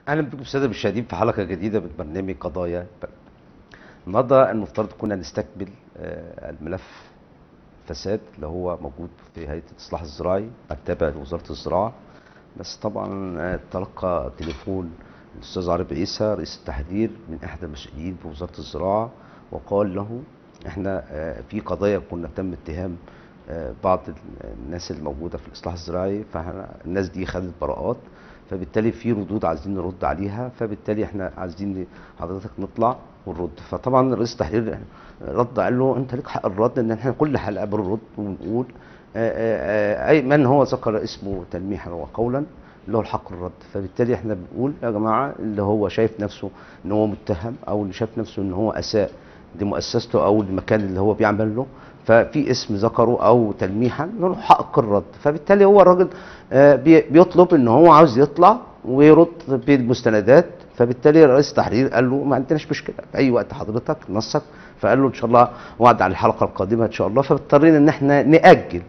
اهلا بكم الساده المشاهدين في حلقه جديده من برنامج قضايا بلد. النهارده المفترض كنا نستكمل آه، الملف فساد اللي هو موجود في هيئه الاصلاح الزراعي التابع لوزاره الزراعه بس طبعا آه، تلقى تليفون الاستاذ عرب عيسى رئيس التحرير من احد المسؤولين في وزاره الزراعه وقال له احنا آه، في قضايا كنا تم اتهام آه، بعض الناس اللي موجوده في الاصلاح الزراعي فالناس دي خدت براءات فبالتالي في ردود عايزين نرد عليها فبالتالي احنا عايزين حضرتك نطلع ونرد فطبعا رئيس التحرير رد قال له انت ليك حق الرد ان احنا كل حلقه بنرد ونقول آه، آه، آه، اي من هو ذكر اسمه تلميحا وقولا له الحق الرد فبالتالي احنا بنقول يا جماعه اللي هو شايف نفسه ان هو متهم او اللي شايف نفسه ان هو اساء لمؤسسته او المكان اللي هو بيعمل له ففي اسم ذكره او تلميحا له حق الرد فبالتالي هو الراجل آه، بي- بيطلب ان هو عاوز يطلع ويرد بالمستندات فبالتالي رئيس التحرير قال له ما عندناش مشكله في اي وقت حضرتك نصك فقال له ان شاء الله وعد على الحلقه القادمه ان شاء الله فاضطرينا ان احنا ناجل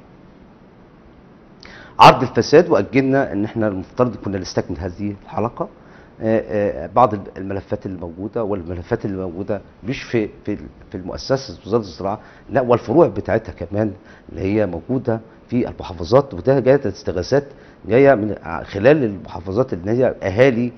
عرض الفساد واجلنا ان احنا المفترض كنا نستكمل هذه الحلقه آه، آه، بعض الملفات اللي موجوده والملفات اللي موجوده مش في في في المؤسسه وزاره الزراعه لا والفروع بتاعتها كمان اللي هي موجوده في المحافظات وده جايه استغاثات جايه من ع- خلال المحافظات اللي هي اهالي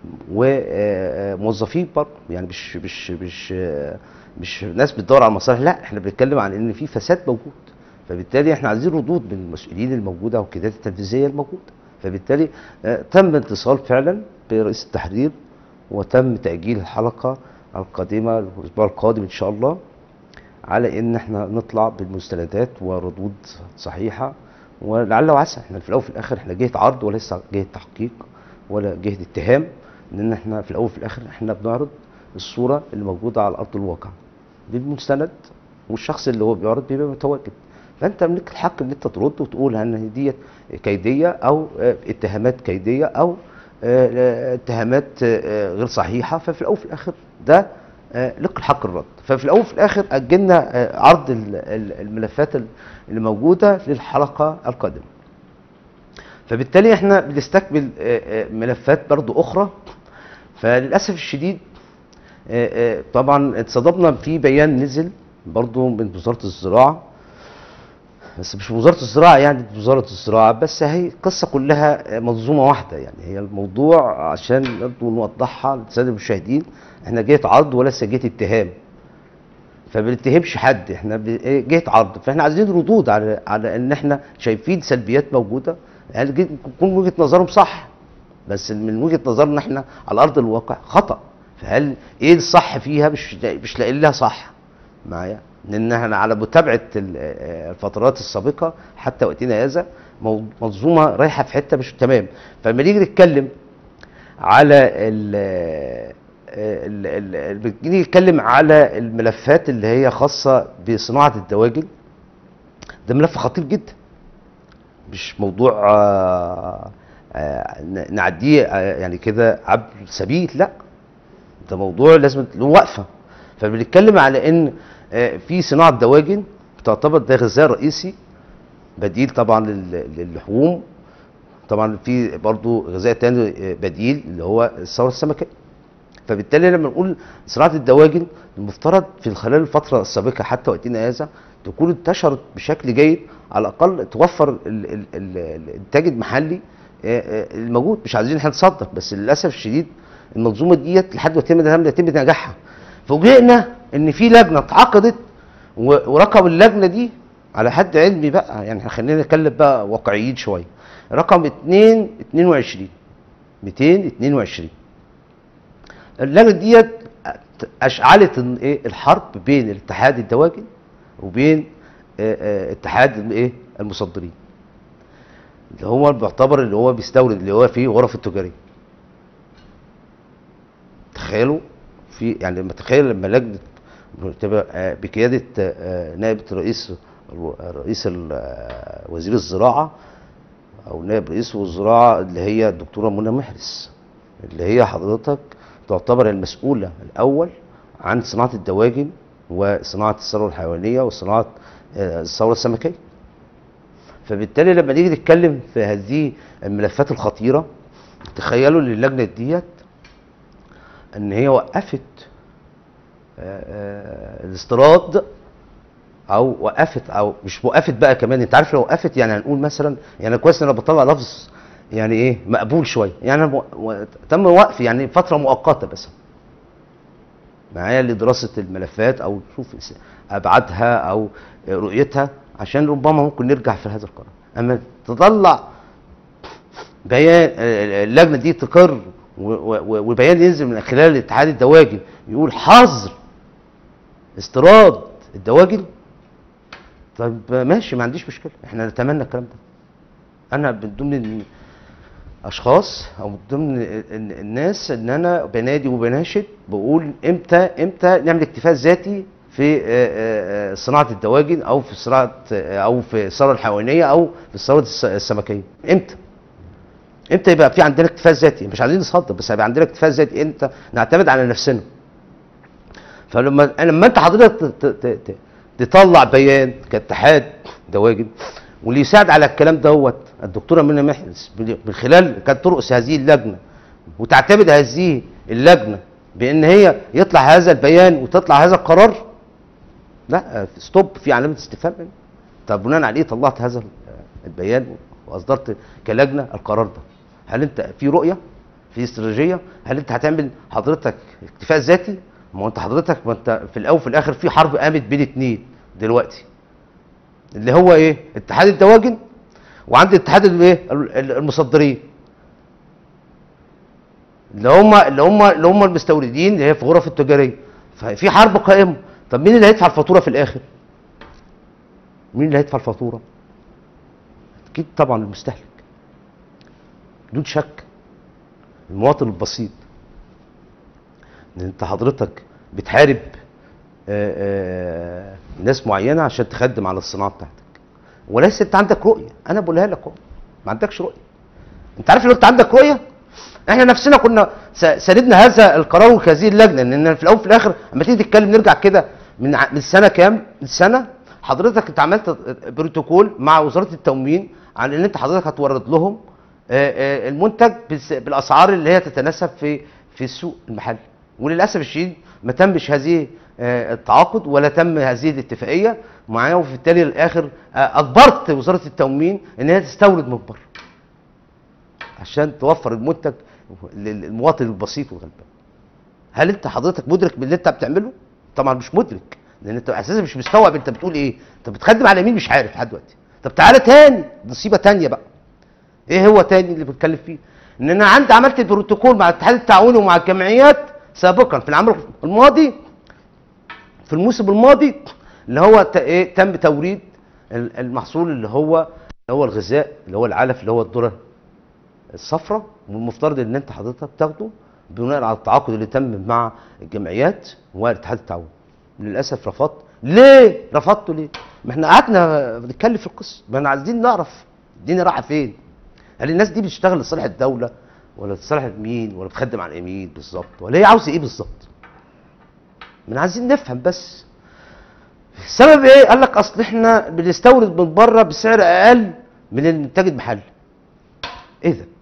وموظفين برضه يعني مش مش مش آه، مش ناس بتدور على المصالح لا احنا بنتكلم عن ان في فساد موجود فبالتالي احنا عايزين ردود من المسؤولين الموجوده والقيادات التنفيذيه الموجوده فبالتالي آه، تم اتصال فعلا برئيس التحرير وتم تاجيل الحلقه القادمه الاسبوع القادم ان شاء الله على ان احنا نطلع بالمستندات وردود صحيحه ولعل وعسى احنا في الاول وفي الاخر احنا جهه عرض وليس جهه تحقيق ولا جهه اتهام لان احنا في الاول وفي الاخر احنا بنعرض الصوره اللي موجوده على ارض الواقع بالمستند والشخص اللي هو بيعرض بيبقى متواجد فانت لك الحق ان انت ترد وتقول ان ديت كيديه او آه، اتهامات كيديه او آه، آه، اتهامات آه، غير صحيحه ففي الاول وفي الاخر ده آه، لك الحق الرد ففي الاول وفي الاخر اجلنا آه، عرض ال- ال- الملفات ال- اللي موجوده للحلقه القادمه فبالتالي احنا بنستكمل آه، آه، ملفات برضو اخرى فللاسف الشديد آه، آه، طبعا اتصدمنا في بيان نزل برضو من وزاره الزراعه بس مش وزاره الزراعه يعني وزاره الزراعه بس هي القصه كلها منظومه واحده يعني هي الموضوع عشان برضو نوضحها للساده المشاهدين احنا جهه عرض وليس جهه اتهام فما بنتهمش حد احنا ب- إيه، جهه عرض فاحنا عايزين ردود على على ان احنا شايفين سلبيات موجوده يعني جد- تكون وجهه نظرهم صح بس من وجهه نظرنا احنا على ارض الواقع خطا فهل ايه الصح فيها مش مش لاقيين لها صح معايا لان احنا على متابعه ال- آه، الفترات السابقه حتى وقتنا هذا مو- منظومه رايحه في حته مش تمام فلما نيجي نتكلم على ال ال- ال- ال- بنيجي نتكلم على الملفات اللي هي خاصه بصناعه الدواجن ده ملف خطير جدا مش موضوع آه، آه، ن- نعديه آه، يعني كده عبر سبيل لا ده موضوع لازم له وقفه فبنتكلم على ان آه، في صناعه دواجن تعتبر ده غذاء رئيسي بديل طبعا لل- للحوم طبعا في برضو غذاء تاني آه، بديل اللي هو الثوره السمكيه فبالتالي لما نقول صناعه الدواجن المفترض في خلال الفتره السابقه حتى وقتنا هذا تكون انتشرت بشكل جيد على الاقل توفر ال- ال- ال- الانتاج المحلي آه، آه، الموجود مش عايزين احنا نصدر بس للاسف الشديد المنظومه ديت لحد وقتنا ده لم يتم نجاحها فوجئنا ان في لجنه اتعقدت و- ورقم اللجنه دي على حد علمي بقى يعني خلينا نتكلم بقى واقعيين شويه رقم 2 22 222 اللجنه ديت اشعلت ال- ايه الحرب بين الاتحاد الدواجن وبين آه، آه، اتحاد الايه المصدرين اللي هو بيعتبر اللي هو بيستورد اللي هو فيه غرف التجاريه تخيلوا في يعني لما تخيل لما لجنه تبقى آه، بقياده آه، نائب رئيس رئيس ال- آه، وزير الزراعه او نائب رئيس الزراعه اللي هي الدكتوره منى محرز اللي هي حضرتك تعتبر المسؤوله الاول عن صناعه الدواجن وصناعه الثروه الحيوانيه وصناعه آه، الثوره السمكيه فبالتالي لما نيجي نتكلم في هذه الملفات الخطيره تخيلوا ان اللجنه ديت ان هي وقفت آه، آه، الاستيراد او وقفت او مش وقفت بقى كمان انت عارف لو وقفت يعني هنقول مثلا يعني كويس ان انا بطلع لفظ يعني ايه مقبول شويه يعني مو- و- تم وقف يعني فتره مؤقته بس معايا لدراسه الملفات او نشوف اس- ابعادها او رؤيتها عشان ربما ممكن نرجع في هذا القرار اما تطلع بيان آه، اللجنه دي تقر و- و- وبيان ينزل من خلال اتحاد الدواجن يقول حظر استيراد الدواجن طيب ماشي ما عنديش مشكله احنا نتمنى الكلام ده انا من ضمن الاشخاص او من ضمن ال- ال- الناس ان انا بنادي وبناشد بقول امتى امتى نعمل اكتفاء ذاتي في آه، آه، آه، صناعه الدواجن او في صناعه آه، او في الثروه الحيوانيه او في الثروه الس- السمكيه امتى امتى يبقى في عندنا اكتفاء ذاتي مش عايزين نصدر بس هيبقى عندنا اكتفاء ذاتي امتى نعتمد على نفسنا فلما لما انت حضرتك ت- ت- ت- تطلع بيان كاتحاد دواجن واللي يساعد على الكلام دوت الدكتوره منى محرز من خلال كانت ترأس هذه اللجنه وتعتمد هذه اللجنه بان هي يطلع هذا البيان وتطلع هذا القرار لا ستوب في علامه استفهام هنا. طب بناء عليه طلعت هذا البيان واصدرت كلجنه القرار ده هل انت في رؤيه في استراتيجيه هل انت هتعمل حضرتك اكتفاء ذاتي ما هو انت حضرتك ما انت في الاول وفي الاخر في حرب قامت بين اتنين دلوقتي اللي هو ايه اتحاد الدواجن وعند اتحاد الايه ال- المصدرين اللي هم اللي هم اللي هم المستوردين اللي هي في غرف التجاريه ففي حرب قائمه طب مين اللي هيدفع الفاتوره في الاخر مين اللي هيدفع الفاتوره اكيد طبعا المستهلك بدون شك المواطن البسيط ان انت حضرتك بتحارب آه، آه، ناس معينه عشان تخدم على الصناعه بتاعتك وليس انت عندك رؤيه انا بقولها لك اهو ما عندكش رؤيه انت عارف لو انت عندك رؤيه احنا نفسنا كنا س- ساندنا هذا القرار وهذه اللجنه لان في الاول وفي الاخر لما تيجي تتكلم نرجع كده من ع- من سنه كام؟ من سنه حضرتك انت عملت بروتوكول مع وزاره التموين عن ان انت حضرتك هتورد لهم آه، آه، المنتج بس- بالاسعار اللي هي تتناسب في في السوق المحلي وللاسف الشديد ما تمش هذه آه، التعاقد ولا تم هذه الاتفاقيه معايا وبالتالي الاخر آه، اجبرت وزاره التموين ان هي تستورد من بره عشان توفر المنتج للمواطن البسيط والغلبان هل انت حضرتك مدرك باللي انت بتعمله طبعا مش مدرك لان انت اساسا مش مستوعب انت بتقول ايه انت بتخدم على مين مش عارف لحد دلوقتي طب تعالى تاني مصيبه تانيه بقى ايه هو تاني اللي بتكلم فيه ان انا عندي عملت البروتوكول مع الاتحاد التعاوني ومع الجمعيات سابقا في العام الماضي في الموسم الماضي اللي هو ت- ايه تم توريد ال- المحصول اللي هو اللي هو الغذاء اللي هو العلف اللي هو الذره الصفراء والمفترض ان انت حضرتك تاخده بناء على التعاقد اللي تم مع الجمعيات والاتحاد التعاوني للاسف رفضت ليه رفضته ليه ما احنا قعدنا بنتكلم في القصه ما احنا عايزين نعرف الدنيا رايحه فين هل الناس دي بتشتغل لصالح الدوله ولا لصالح مين ولا بتخدم على مين بالظبط ولا هي عاوزه ايه بالظبط من عايزين نفهم بس السبب ايه قال لك اصل احنا بنستورد من بره بسعر اقل من الانتاج المحلي ايه ده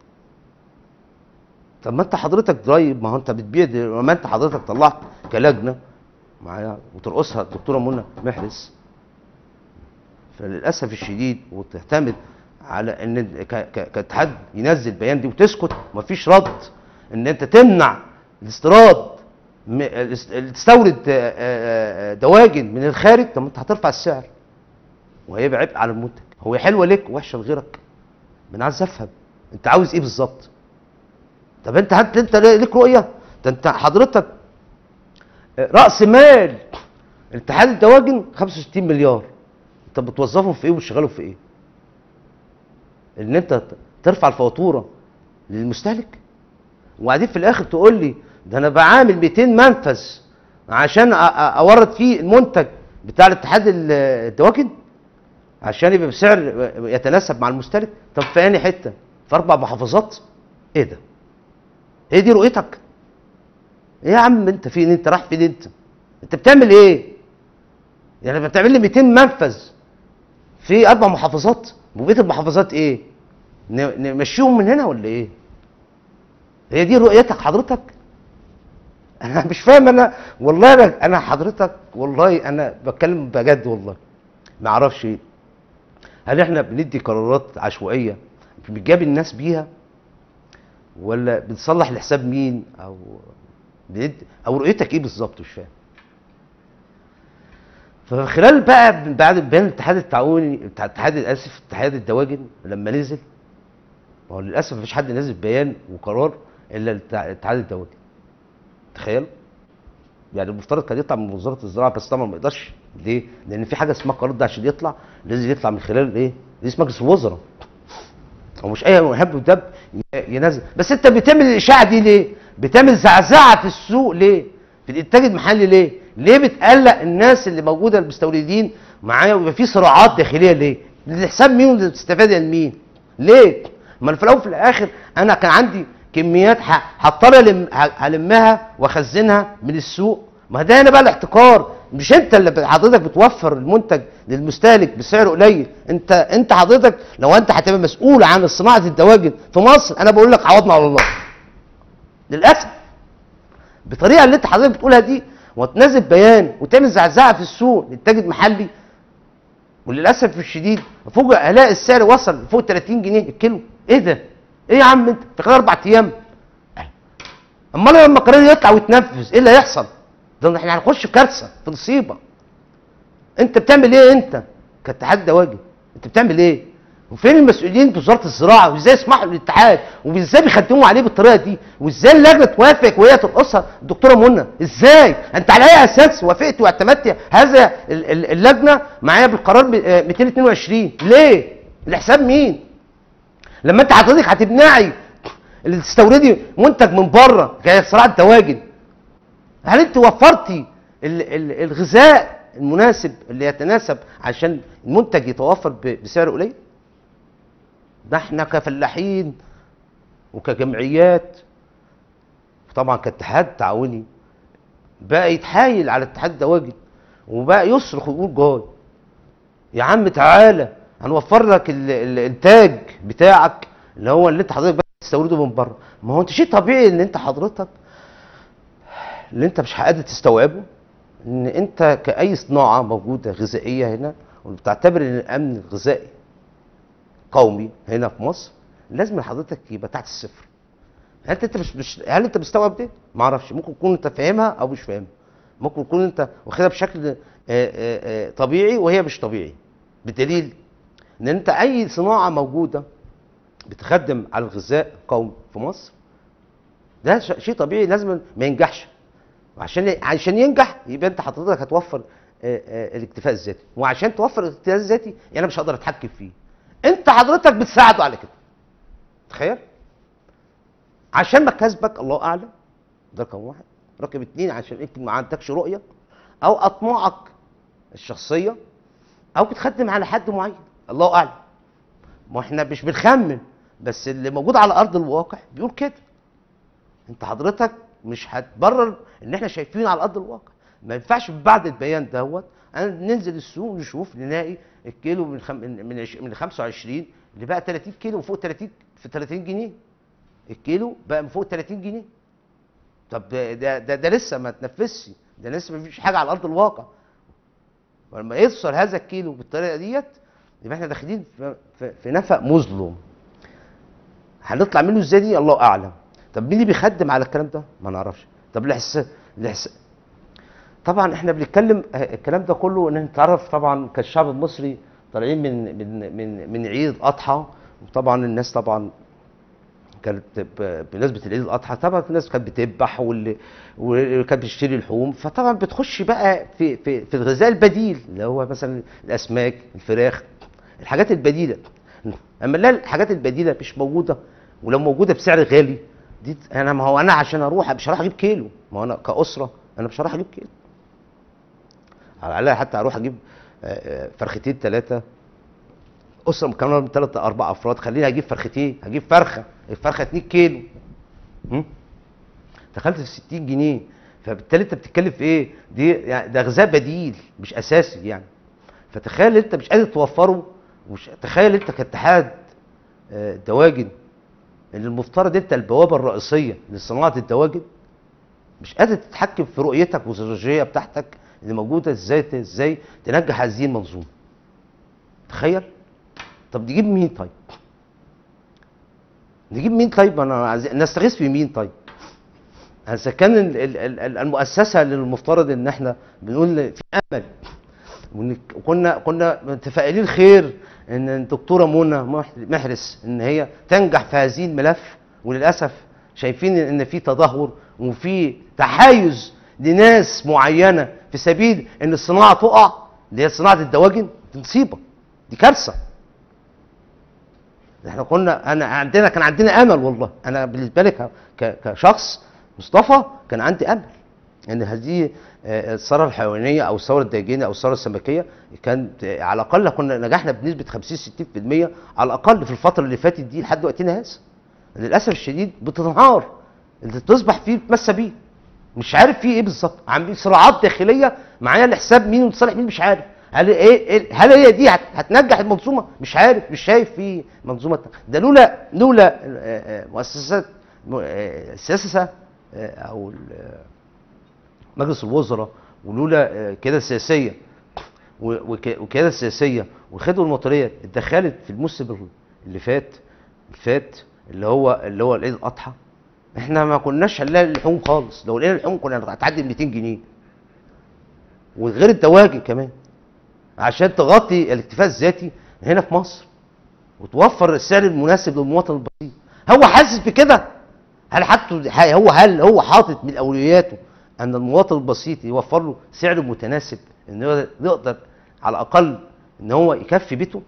طب ما انت حضرتك ضريب ما هو انت بتبيع دي- ما انت حضرتك طلعت كلجنه معايا وترقصها الدكتوره منى محرز فللاسف الشديد وتعتمد على ان ك- ك- كاتحاد ينزل بيان دي وتسكت ومفيش رد ان انت تمنع الاستيراد م- الاست- تستورد آه، آه، آه، دواجن من الخارج طب ما انت هترفع السعر وهيبقى عبء على المنتج هو حلوه ليك ووحشه لغيرك ما انا عايز افهم انت عاوز ايه بالظبط طب انت انت انت ليك رؤيه ده انت حضرتك راس مال اتحاد الدواجن 65 مليار انت بتوظفهم في ايه وبتشغلهم في ايه ان انت ترفع الفاتوره للمستهلك وبعدين في الاخر تقول لي ده انا بعامل 200 منفذ عشان أ- أ- اورد فيه المنتج بتاع الاتحاد ال- الدواجن عشان يبقى بسعر يتناسب مع المستهلك طب في انهي حته في اربع محافظات ايه ده هي دي رؤيتك ايه يا عم انت فين انت رايح فين انت انت بتعمل ايه يعني بتعمل لي 200 منفذ في اربع محافظات وبقيه المحافظات ايه ن- نمشيهم من هنا ولا ايه هي دي رؤيتك حضرتك انا مش فاهم انا والله انا انا حضرتك والله انا بتكلم بجد والله ما اعرفش ايه هل احنا بندي قرارات عشوائيه بنجاب الناس بيها ولا بنصلح لحساب مين او بندي او رؤيتك ايه بالظبط مش فاهم فخلال بقى من بعد بيان الاتحاد التعاوني بتاع الاتحاد اسف اتحاد الدواجن لما نزل ما هو للاسف مفيش حد نازل بيان وقرار الا الاتع- اتحاد الدواجن تخيل يعني المفترض كان يطلع من وزاره الزراعه بس طبعا ما يقدرش ليه؟ لان في حاجه اسمها القرار ده عشان يطلع لازم يطلع من خلال ايه؟ رئيس مجلس الوزراء هو مش اي مهب ودب ي- ينزل بس انت بتعمل الاشاعه دي ليه؟ بتعمل زعزعه في السوق ليه؟ في الانتاج المحلي ليه؟ ليه بتقلق الناس اللي موجوده المستوردين معايا ويبقى في صراعات داخليه ليه؟ لحساب مين واللي بتستفاد من مين؟ ليه؟ ما في الاول وفي الاخر انا كان عندي كميات ه- هضطر ألم- ه- هلمها واخزنها من السوق ما ده هنا بقى الاحتكار مش انت اللي ب- حضرتك بتوفر المنتج للمستهلك بسعر قليل انت انت حضرتك لو انت هتبقى مسؤول عن صناعه الدواجن في مصر انا بقول لك عوضنا على الله للاسف بالطريقه اللي انت حضرتك بتقولها دي وتنزل بيان وتعمل زعزعه في السوق للتاج المحلي وللاسف الشديد فوجئ الاقي السعر وصل فوق 30 جنيه الكيلو ايه ده؟ ايه يا عم انت في خلال اربع ايام امال لما القرار يطلع ويتنفذ ايه اللي هيحصل؟ ده احنا هنخش في كارثه في مصيبه انت بتعمل ايه انت كاتحاد دواجن انت بتعمل ايه وفين المسؤولين في وزاره الزراعه وازاي يسمحوا للاتحاد وازاي بيخدموا عليه بالطريقه دي وازاي اللجنه توافق وهي ترقصها الدكتوره منى ازاي انت على اي اساس وافقت واعتمدت هذا ال- ال- اللجنه معايا بالقرار ب- آه، 222 ليه لحساب مين لما انت حضرتك هتمنعي اللي تستوردي منتج من بره كصناعه دواجن هل انت وفرتي ال- ال- الغذاء المناسب اللي يتناسب عشان المنتج يتوفر ب- بسعر قليل ده احنا كفلاحين وكجمعيات طبعا كاتحاد تعاوني بقى يتحايل على اتحاد الدواجن وبقى يصرخ ويقول جاي يا عم تعالى هنوفر لك ال- ال- الانتاج بتاعك اللي هو اللي انت حضرتك بس تستورده من بره ما هو انت شيء طبيعي ان انت حضرتك اللي انت مش قادر تستوعبه ان انت كاي صناعه موجوده غذائيه هنا وبتعتبر ان الامن الغذائي قومي هنا في مصر لازم حضرتك يبقى تحت الصفر هل انت مش, مش هل انت مستوعب ده؟ ما اعرفش ممكن تكون انت فاهمها او مش فاهمها ممكن تكون انت واخدها بشكل آه، آه، آه، طبيعي وهي مش طبيعي بدليل ان انت اي صناعه موجوده بتخدم على الغذاء القومي في مصر ده ش- شيء طبيعي لازم ما ينجحش وعشان عشان ينجح يبقى انت حضرتك هتوفر آه، آه، الاكتفاء الذاتي وعشان توفر الاكتفاء الذاتي يعني انا مش هقدر اتحكم فيه انت حضرتك بتساعده على كده تخيل عشان مكاسبك الله اعلم ده رقم واحد رقم اتنين عشان انت ما عندكش رؤيه او اطماعك الشخصيه او بتخدم على حد معين الله اعلم ما احنا مش بنخمن بس اللي موجود على ارض الواقع بيقول كده انت حضرتك مش هتبرر ان احنا شايفين على ارض الواقع ما ينفعش بعد البيان دوت انا ننزل السوق نشوف نلاقي الكيلو من خم... من من عش- من 25 اللي بقى 30 كيلو وفوق 30 في 30 جنيه الكيلو بقى من فوق 30 جنيه طب ده ده, ده, ده لسه ما تنفذش ده لسه ما فيش حاجه على ارض الواقع ولما يوصل هذا الكيلو بالطريقه ديت يبقى احنا داخلين في, في, في نفق مظلم هنطلع منه ازاي دي الله اعلم طب مين اللي بيخدم على الكلام ده ما نعرفش طب الحس الحس طبعا احنا بنتكلم آه، الكلام ده كله ان انت تعرف طبعا كالشعب المصري طالعين من من من من عيد الاضحى وطبعا الناس طبعا كانت ب- بمناسبه العيد الاضحى طبعا الناس كانت بتذبح واللي واللي كانت بتشتري لحوم فطبعا بتخش بقى في في في الغذاء البديل اللي هو مثلا الاسماك الفراخ الحاجات البديله اما نلاقي الحاجات البديله مش موجوده ولو موجوده بسعر غالي دي انا ما هو انا عشان اروح مش هروح اجيب كيلو ما هو انا كاسره انا مش هروح اجيب كيلو على الاقل حتى اروح اجيب آه، آه، فرختين ثلاثه اسره مكونه من ثلاث اربع افراد خليني اجيب فرختين هجيب فرخه الفرخه 2 كيلو م? دخلت في 60 جنيه فبالتالي انت بتتكلم في ايه دي يعني ده غذاء بديل مش اساسي يعني فتخيل انت مش قادر توفره ومش تخيل انت كاتحاد آه، دواجن ان المفترض انت البوابه الرئيسيه لصناعه الدواجن مش قادر تتحكم في رؤيتك والاستراتيجيه بتاعتك اللي موجوده ازاي ازاي تنجح هذه المنظومه تخيل طب نجيب مين طيب نجيب مين طيب انا عايز نستغيث في مين طيب اذا كان ال- ال- ال- المؤسسه اللي المفترض ان احنا بنقول في امل ونك- وكنا كنا متفائلين خير ان الدكتوره منى مح- محرس ان هي تنجح في هذه الملف وللاسف شايفين ان في تدهور وفي تحيز لناس معينه في سبيل ان الصناعه تقع اللي هي صناعه الدواجن دي مصيبه دي كارثه احنا كنا انا عندنا كان عندنا امل والله انا بالنسبه لي ك- ك- كشخص مصطفى كان عندي امل ان هذه آه، الثوره الحيوانيه او الثوره الداجينيه او الثوره السمكيه كانت آه، على الاقل كنا نجحنا بنسبه 50 60% على الاقل في الفتره اللي فاتت دي لحد وقتنا هذا للاسف الشديد بتنهار اللي تصبح فيه بتمسى بيه مش عارف فيه ايه بالظبط عاملين صراعات داخليه معايا لحساب مين وصالح مين مش عارف هل ايه إيه- هل هي دي هت- هتنجح المنظومه مش عارف مش شايف في منظومه ده لولا لولا آه، آه، مؤسسات م- آه، السياسه آه، او ال- آه، مجلس الوزراء ولولا آه، القياده السياسيه و- وك- والقياده السياسيه والخدمه المطريه اتدخلت في الموسم اللي فات فات اللي هو اللي هو العيد الاضحى احنا ما كناش هنلاقي اللحوم خالص لو لقينا اللحوم كنا هتعدي ال 200 جنيه وغير الدواجن كمان عشان تغطي الاكتفاء الذاتي هنا في مصر وتوفر السعر المناسب للمواطن البسيط هو حاسس بكده هل حتى هو هل هو حاطط من اولوياته ان المواطن البسيط يوفر له سعر متناسب ان هو يقدر على الاقل ان هو يكفي بيته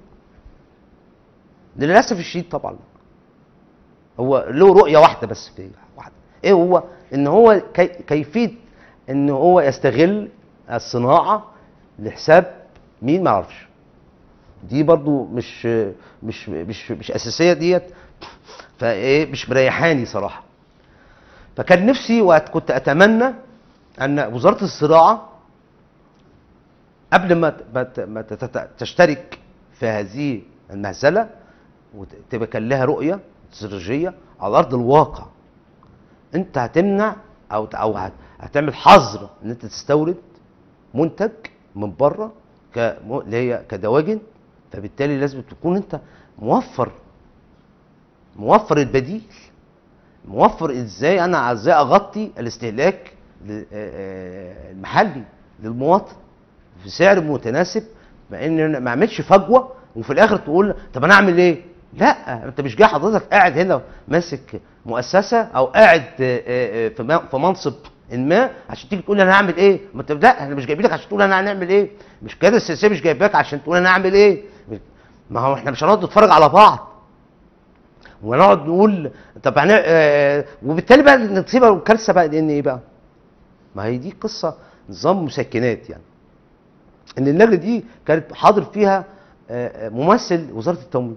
للاسف الشديد طبعا هو له رؤيه واحده بس في واحده ايه هو ان هو كي كيفيه ان هو يستغل الصناعه لحساب مين ما اعرفش دي برضو مش مش مش مش اساسيه ديت فايه مش مريحاني صراحه فكان نفسي وكنت اتمنى ان وزاره الزراعه قبل ما ت- ما ت- ما تت- تشترك في هذه المهزله وتبقى كان لها رؤيه استراتيجيه على ارض الواقع انت هتمنع او او هت- هتعمل حظر ان انت تستورد منتج من بره ك اللي هي كدواجن فبالتالي لازم تكون انت موفر موفر البديل موفر ازاي انا ازاي اغطي الاستهلاك ل- آه، آه، المحلي للمواطن في سعر متناسب مع ان أنا ما اعملش فجوه وفي الاخر تقول طب انا اعمل ايه؟ لا انت مش جاي حضرتك قاعد هنا ماسك مؤسسه او قاعد آه، آه، في م- في منصب ما عشان تيجي تقول انا هعمل ايه؟ ما انت لا احنا مش جايبينك عشان تقول انا هنعمل ايه؟ مش كده السياسيه مش جايباك عشان تقول انا هعمل ايه؟ ما هو احنا مش هنقعد نتفرج على بعض ونقعد نقول طب هن... آه وبالتالي بقى نصيبها الكارثه بقى لان ايه بقى؟ ما هي دي قصه نظام مسكنات يعني ان اللجنه دي كانت حاضر فيها آه، آه، ممثل وزاره التموين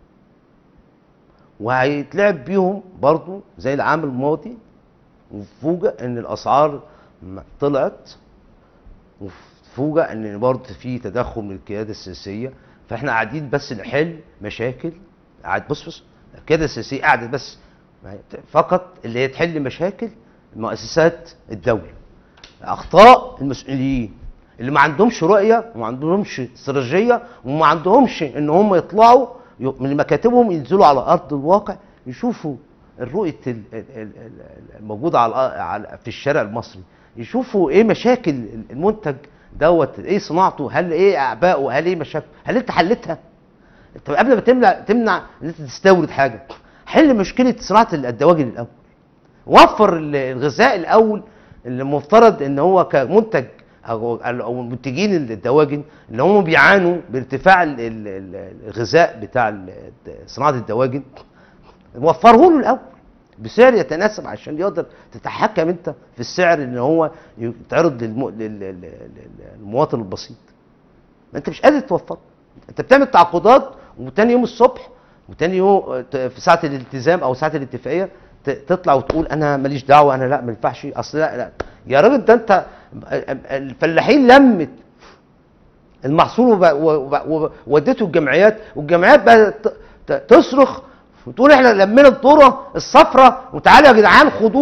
وهيتلعب بيهم برضو زي العام الماضي وفوجئ ان الاسعار م- طلعت وفوجئ ان برضه في تدخل من القياده السياسيه فاحنا قاعدين بس نحل مشاكل قاعد بص بص القياده السياسيه قاعده بس فقط اللي هي تحل مشاكل مؤسسات الدوله اخطاء المسؤولين اللي ما عندهمش رؤيه وما عندهمش استراتيجيه وما عندهمش ان هم يطلعوا ي- من مكاتبهم ينزلوا على ارض الواقع يشوفوا الرؤيه ال- ال- ال- ال- الموجوده على الأ- على في الشارع المصري يشوفوا ايه مشاكل المنتج دوت ايه صناعته هل ايه اعبائه هل ايه مشاكل هل انت حلتها طب قبل ما تمنع تمنع ان انت تستورد حاجه حل مشكله صناعه الدواجن الاول وفر ال- الغذاء الاول اللي المفترض ان هو كمنتج او او منتجين الدواجن اللي هم بيعانوا بارتفاع ال- ال- ال- الغذاء بتاع ال- صناعه الدواجن وفره له الاول بسعر يتناسب عشان يقدر تتحكم انت في السعر ان هو يتعرض للم... لل- لل- لل- للمواطن البسيط ما انت مش قادر توفر انت بتعمل تعاقدات وتاني يوم الصبح وتاني يوم ت- في ساعه الالتزام او ساعه الاتفاقيه ت- تطلع وتقول انا ماليش دعوه انا لا ما ينفعش اصل لا, لا يا راجل ده انت الفلاحين لمت المحصول وب- وب- وب- وودته الجمعيات والجمعيات بقى ت- ت- تصرخ وتقول احنا لمينا الذره الصفراء وتعالوا يا جدعان خدوه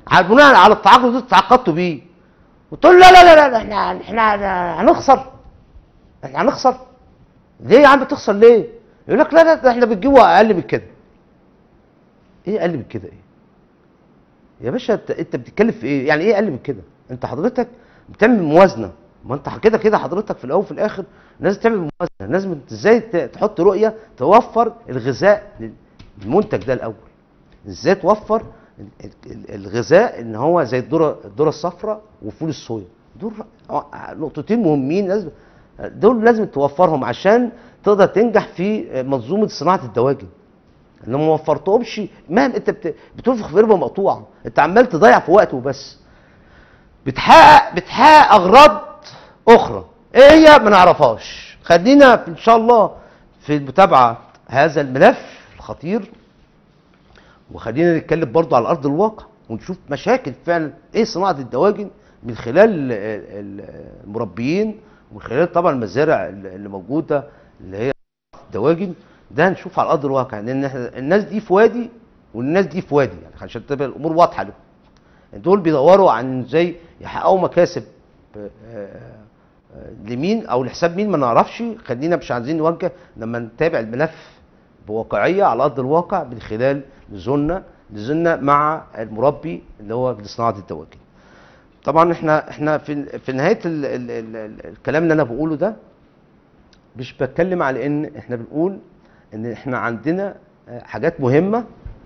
على بناء على التعاقد اللي انتوا تعاقدتوا بيه وتقول لا لا لا لا احنا احنا هنخسر احنا هنخسر ليه يا عم تخسر ليه؟ يقول لك لا لا ده احنا بنجيبه اقل من كده ايه اقل من كده ايه؟ يا باشا انت انت بتتكلم في ايه؟ يعني ايه اقل من كده؟ انت حضرتك بتعمل موازنه ما انت كده كده حضرتك في الاول وفي الاخر لازم تعمل موازنه لازم انت ازاي ت- تحط رؤيه توفر الغذاء للمنتج ده الاول ازاي توفر ال- ال- الغذاء ان هو زي الذره الذره الصفراء وفول الصويا دول نقطتين مهمين لازم دول لازم توفرهم عشان تقدر تنجح في منظومه صناعه الدواجن لو ما وفرتهمش مهما انت بت- بتنفخ في ربه مقطوعه انت عمال تضيع في وقت وبس بتحقق بتحقق اغراض اخرى ايه هي ما نعرفهاش خلينا في- ان شاء الله في متابعه هذا الملف الخطير وخلينا نتكلم برضو على ارض الواقع ونشوف مشاكل فعلا ايه صناعه الدواجن من خلال ال- ال- المربيين ومن خلال طبعا المزارع اللي موجوده اللي هي الدواجن ده نشوف على ارض الواقع لان احنا الناس دي في وادي والناس دي في وادي يعني عشان تبقى الامور واضحه لهم دول بيدوروا عن ازاي يحققوا مكاسب آه، آه، لمين او لحساب مين ما نعرفش خلينا مش عايزين نوجه لما نتابع الملف بواقعيه على ارض الواقع من خلال نزولنا نزولنا مع المربي اللي هو لصناعه الدواجن. طبعا احنا احنا في في نهايه ال ال ال ال الكلام اللي انا بقوله ده مش بتكلم على ان احنا بنقول ان احنا عندنا آه، حاجات مهمه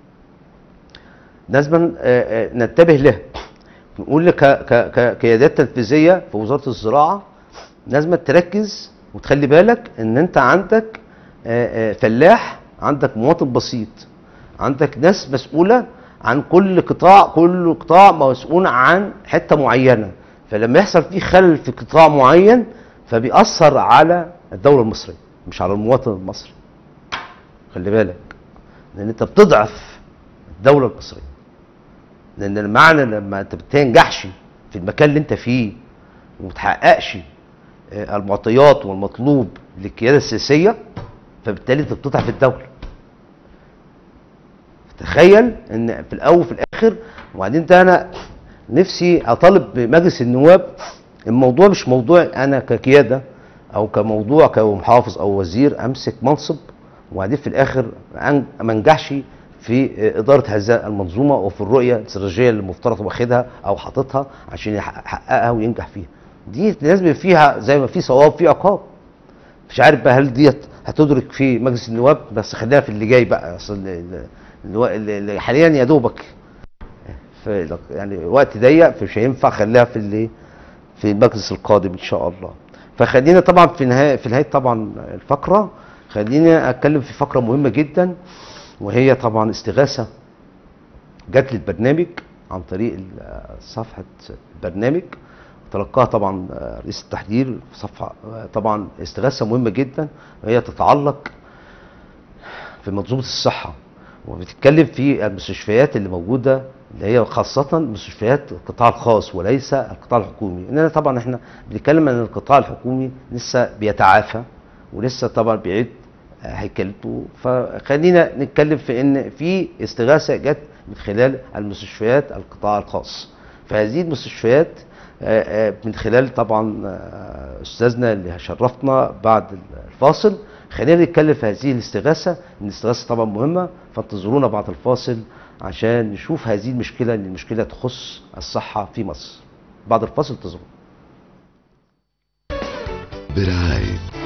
لازم ننتبه لها نقول لك ك- ك- كقيادات تنفيذيه في وزاره الزراعه لازم تركز وتخلي بالك ان انت عندك آه، آه، فلاح عندك مواطن بسيط عندك ناس مسؤوله عن كل قطاع كل قطاع مسؤول عن حته معينه فلما يحصل فيه خلل في قطاع معين فبيأثر على الدوله المصريه مش على المواطن المصري خلي بالك لان انت بتضعف الدوله المصريه لان المعنى لما انت بتنجحش في المكان اللي انت فيه وما بتحققش آه، المعطيات والمطلوب للقياده السياسيه فبالتالي انت بتضعف الدوله تخيل ان في الاول وفي الاخر وبعدين ده انا نفسي اطالب بمجلس النواب الموضوع مش موضوع انا كقياده او كموضوع كمحافظ او وزير امسك منصب وبعدين في الاخر أن- ما انجحش في اداره هذه المنظومه وفي الرؤيه الاستراتيجيه اللي المفترض واخدها او حاططها عشان يحقق- يحققها وينجح فيها. دي لازم يبقى فيها زي ما في صواب في عقاب. مش عارف بقى هل ديت هتدرك في مجلس النواب بس خليها في اللي جاي بقى اصل ال- ال- الو- ال- اللي حاليا يا دوبك في يعني وقت ضيق فمش هينفع خليها في اللي في المجلس القادم ان شاء الله فخلينا طبعا في نهايه في نهايه طبعا الفقره خليني اتكلم في فقره مهمه جدا وهي طبعا استغاثه جات للبرنامج عن طريق ال- صفحه البرنامج تلقاها طبعا رئيس التحرير في صفحه طبعا استغاثه مهمه جدا وهي تتعلق في منظومه الصحه وبتتكلم في المستشفيات اللي موجوده اللي هي خاصة مستشفيات القطاع الخاص وليس القطاع الحكومي، لأن طبعا احنا بنتكلم ان القطاع الحكومي لسه بيتعافى ولسه طبعا بيعيد هيكلته فخلينا نتكلم في ان في استغاثة جت من خلال المستشفيات القطاع الخاص. فهذه المستشفيات آه، آه، من خلال طبعا آه، استاذنا اللي شرفنا بعد الفاصل خلينا نتكلم في هذه الاستغاثه ان الاستغاثه طبعا مهمه فانتظرونا بعد الفاصل عشان نشوف هذه المشكله ان المشكله تخص الصحه في مصر بعد الفاصل انتظرونا برعاية